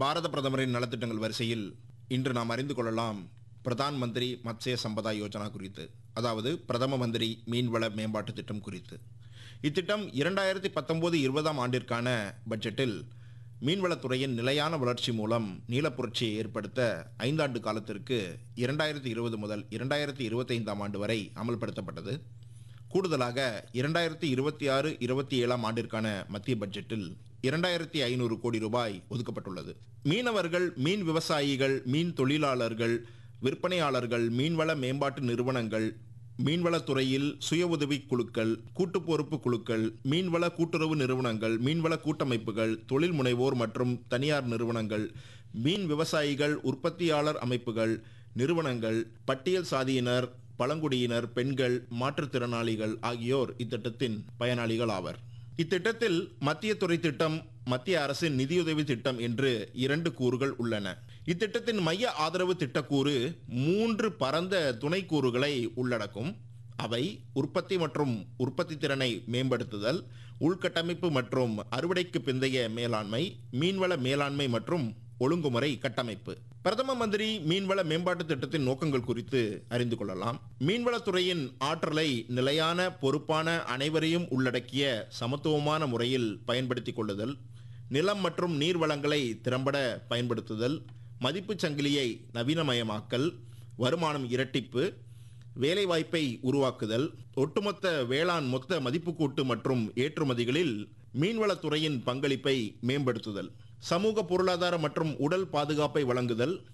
பாரத பிரதமரின் நலத்திட்டங்கள் வரிசையில் இன்று நாம் அறிந்து கொள்ளலாம் பிரதான் மந்திரி மத்ஸ்ய சம்பதா யோஜனா குறித்து அதாவது பிரதம மந்திரி மீன்வள மேம்பாட்டு திட்டம் குறித்து இத்திட்டம் இரண்டாயிரத்தி பத்தொன்பது இருபதாம் ஆண்டிற்கான பட்ஜெட்டில் மீன்வளத்துறையின் நிலையான வளர்ச்சி மூலம் நீலப்புரட்சியை ஏற்படுத்த ஐந்தாண்டு காலத்திற்கு இரண்டாயிரத்தி இருபது முதல் இரண்டாயிரத்தி இருபத்தைந்தாம் ஆண்டு வரை அமல்படுத்தப்பட்டது கூடுதலாக இரண்டாயிரத்தி இருபத்தி ஆறு இருபத்தி ஏழாம் ஆண்டிற்கான மத்திய பட்ஜெட்டில் இரண்டாயிரத்தி ஐநூறு கோடி ரூபாய் ஒதுக்கப்பட்டுள்ளது மீனவர்கள் மீன் விவசாயிகள் மீன் தொழிலாளர்கள் விற்பனையாளர்கள் மீன்வள மேம்பாட்டு நிறுவனங்கள் மீன்வளத்துறையில் சுய உதவி குழுக்கள் கூட்டு பொறுப்பு குழுக்கள் மீன்வள கூட்டுறவு நிறுவனங்கள் மீன்வள கூட்டமைப்புகள் தொழில் முனைவோர் மற்றும் தனியார் நிறுவனங்கள் மீன் விவசாயிகள் உற்பத்தியாளர் அமைப்புகள் நிறுவனங்கள் பட்டியல் சாதியினர் பழங்குடியினர் பெண்கள் மாற்றுத்திறனாளிகள் ஆகியோர் இத்திட்டத்தின் பயனாளிகள் ஆவர் இத்திட்டத்தில் மத்திய துறை திட்டம் மத்திய அரசின் நிதியுதவி திட்டம் என்று இரண்டு கூறுகள் உள்ளன இத்திட்டத்தின் மைய ஆதரவு திட்டக்கூறு மூன்று பரந்த துணைக்கூறுகளை உள்ளடக்கும் அவை உற்பத்தி மற்றும் உற்பத்தி திறனை மேம்படுத்துதல் உள்கட்டமைப்பு மற்றும் அறுவடைக்கு பிந்தைய மேலாண்மை மீன்வள மேலாண்மை மற்றும் ஒழுங்குமுறை கட்டமைப்பு பிரதம மந்திரி மீன்வள மேம்பாட்டு திட்டத்தின் நோக்கங்கள் குறித்து அறிந்து கொள்ளலாம் மீன்வளத்துறையின் ஆற்றலை நிலையான பொறுப்பான அனைவரையும் உள்ளடக்கிய சமத்துவமான முறையில் பயன்படுத்திக் கொள்ளுதல் நிலம் மற்றும் நீர் வளங்களை திறம்பட பயன்படுத்துதல் மதிப்புச் சங்கிலியை நவீனமயமாக்கல் வருமானம் இரட்டிப்பு வேலைவாய்ப்பை உருவாக்குதல் ஒட்டுமொத்த வேளாண் மொத்த மதிப்புக்கூட்டு மற்றும் ஏற்றுமதிகளில் மீன்வளத்துறையின் பங்களிப்பை மேம்படுத்துதல் சமூக பொருளாதார மற்றும் உடல் பாதுகாப்பை வழங்குதல்